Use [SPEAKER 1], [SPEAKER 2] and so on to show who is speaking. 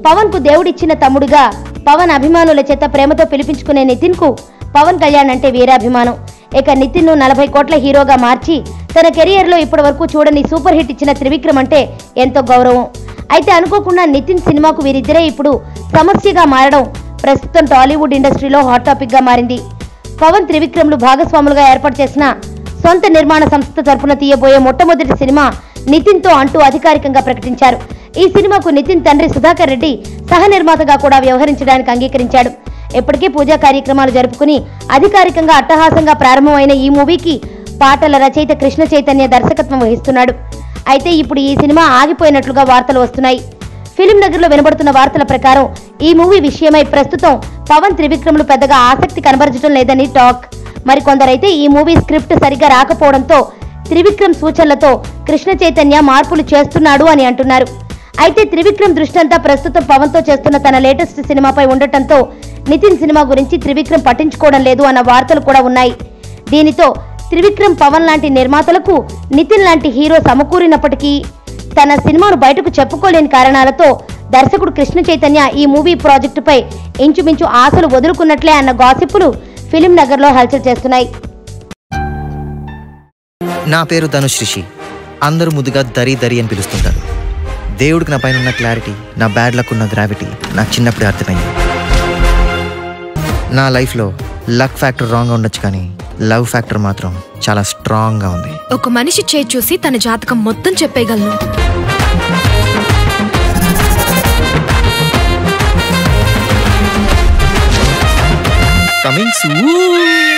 [SPEAKER 1] పవన్ కు దేవుడిచ్చిన తమ్ముడిగా పవన్ అభిమానుల చేత ప్రేమతో పిలిపించుకునే నితిన్ కు పవన్ కళ్యాణ్ అంటే వీరాభిమానం ఇక నితిన్ ను నలభై కోట్ల హీరోగా మార్చి తన కెరియర్ లో ఇప్పటి వరకు చూడని సూపర్ హిట్ ఇచ్చిన త్రివిక్రమ్ అంటే ఎంతో గౌరవం అయితే అనుకోకుండా నితిన్ సినిమాకు వీరిద్దరే ఇప్పుడు సమస్యగా మారడం ప్రస్తుతం టాలీవుడ్ ఇండస్ట్రీలో హాట్ టాపిక్ గా మారింది పవన్ త్రివిక్రమ్లు భాగస్వాములుగా ఏర్పాటు చేసిన సొంత నిర్మాణ సంస్థ తరపున తీయబోయే మొట్టమొదటి సినిమా నితిన్ తో అంటూ అధికారికంగా ప్రకటించారు ఈ సినిమాకు నితిన్ తండ్రి సుధాకర్ రెడ్డి సహ నిర్మాతగా కూడా వ్యవహరించడానికి అంగీకరించాడు ఇప్పటికే పూజా కార్యక్రమాలు జరుపుకుని అధికారికంగా అట్టహాసంగా ప్రారంభమైన ఈ మూవీకి పాటల రచయిత కృష్ణ చైతన్య దర్శకత్వం వహిస్తున్నాడు అయితే ఇప్పుడు ఈ సినిమా ఆగిపోయినట్లుగా వార్తలు వస్తున్నాయి ఫిలిం నగర్ లో వినబడుతున్న వార్తల ప్రకారం ఈ మూవీ విషయమై ప్రస్తుతం పవన్ త్రివిక్రమ్లు పెద్దగా ఆసక్తి కనబరచడం లేదని టాక్ మరికొందరైతే ఈ మూవీ స్క్రిప్ట్ సరిగా రాకపోవడంతో త్రివిక్రమ్ సూచనలతో కృష్ణ చైతన్య మార్పులు చేస్తున్నాడు అని అంటున్నారు అయితే త్రివిక్రమ్ దృష్టంతా ప్రస్తుతం పవన్ తో చేస్తున్న తన లేటెస్ట్ సినిమాపై ఉండటంతో నితిన్ సినిమా గురించి త్రివిక్రమ్ పట్టించుకోవడం లేదు అన్న వార్తలు కూడా ఉన్నాయి దీనితో త్రివిక్రమ్ పవన్ లాంటి నిర్మాతలకు నితిన్ లాంటి హీరో సమకూరినప్పటికీ తన సినిమాను బయటకు చెప్పుకోలేని కారణాలతో దర్శకుడు కృష్ణ చైతన్య ఈ మూవీ ప్రాజెక్టుపై ఇంచుమించు ఆశలు వదులుకున్నట్లే అన్న గాసిప్పులు ఫిలిం నగర్లో హల్చల్ చేస్తున్నాయి
[SPEAKER 2] నా పేరు ధనుష్ రిషి అందరూ ముద్దుగా దరి దరి అని పిలుస్తుంటారు దేవుడికి నా పైన ఉన్న క్లారిటీ నా బ్యాడ్ లక్ ఉన్న గ్రావిటీ నాకు చిన్నప్పుడే అర్థమైంది నా లైఫ్లో లక్ ఫ్యాక్టర్ రాంగ్గా ఉండొచ్చు కానీ లవ్ ఫ్యాక్టర్ మాత్రం చాలా స్ట్రాంగ్గా ఉంది
[SPEAKER 3] ఒక మనిషి చేయి చూసి తన జాతకం మొత్తం చెప్పేయగలను
[SPEAKER 2] కమింగ్ సూన్